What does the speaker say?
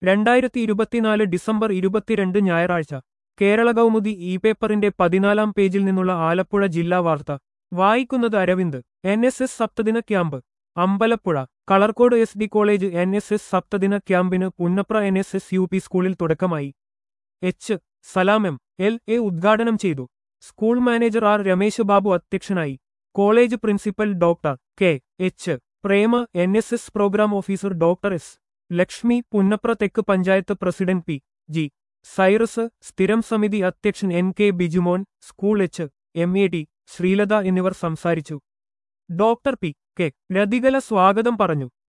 രണ്ടായിരത്തി ഇരുപത്തിനാല് ഡിസംബർ ഇരുപത്തിരണ്ട് ഞായറാഴ്ച കേരള കൗമുദി ഇ പേപ്പറിന്റെ പതിനാലാം പേജിൽ നിന്നുള്ള ആലപ്പുഴ ജില്ലാ വാർത്ത വായിക്കുന്നത് അരവിന്ദ് എൻ എസ് എസ് സപ്തദിന camp Ambalappuzha Kalarcode S D college N S S സപ്തദിന ക്യാമ്പിന് Punnapra N S S U P സ്കൂളിൽ തുടക്കമായി H Salam M L A ഉദ്ഘാടനം ചെയ്തു school manager R Ramesh Babu അധ്യക്ഷനായി college principal doctor K H Prema N S S programme officer doctor S Lakshmi Punnapra തെക്ക് panchayat president P G Cyrus സ്ഥിരം സമിതി അധ്യക്ഷൻ N K Bijumon school H M A T Sreelatha എന്നിവർ സംസാരിച്ചു ഡോക്ടർ പി കെ രതികല സ്വാഗതം പറഞ്ഞു